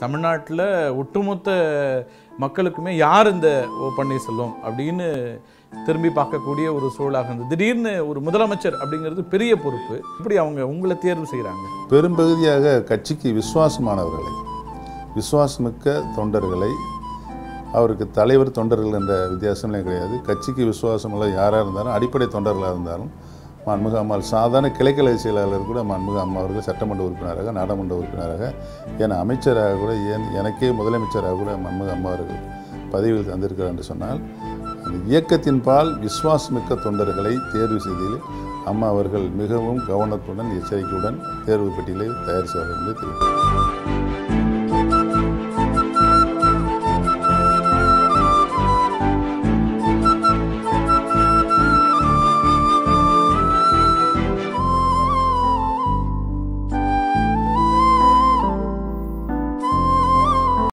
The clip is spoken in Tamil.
தமிழ்நாட்டில் ஒட்டுமொத்த மக்களுக்குமே யார் இந்த ஓ பன்னீர்செல்வம் அப்படின்னு திரும்பி பார்க்கக்கூடிய ஒரு சூழலாக இருந்தது திடீர்னு ஒரு முதலமைச்சர் அப்படிங்கிறது பெரிய பொறுப்பு இப்படி அவங்க உங்களை தேர்வு செய்கிறாங்க பெரும்பகுதியாக கட்சிக்கு விசுவாசமானவர்களை விசுவாசமிக்க தொண்டர்களை அவருக்கு தலைவர் தொண்டர்கள் என்ற வித்தியாசமே கிடையாது கட்சிக்கு விசுவாசமுள்ள யாராக இருந்தாலும் அடிப்படை தொண்டர்களாக இருந்தாலும் மாண்புமிகு அம்மாள் சாதாரண கிளைக்கலை செயலாளர் கூட மாண்புமிகு அம்மா அவர்கள் சட்டமன்ற உறுப்பினராக நாடாளுமன்ற உறுப்பினராக ஏன் அமைச்சராக கூட ஏன் எனக்கே முதலமைச்சராக கூட மாண்புமிகு அம்மா அவர்கள் பதவியில் தந்திருக்கிறார் என்று சொன்னால் அந்த இயக்கத்தின் பால் விசுவாசமிக்க தொண்டர்களை தேர்வு செய்ததில் அம்மா அவர்கள் மிகவும் கவனத்துடன் எச்சரிக்கையுடன் தேர்வு பெட்டியலை தயார் செய்வார்கள் என்று தெரிவித்தார்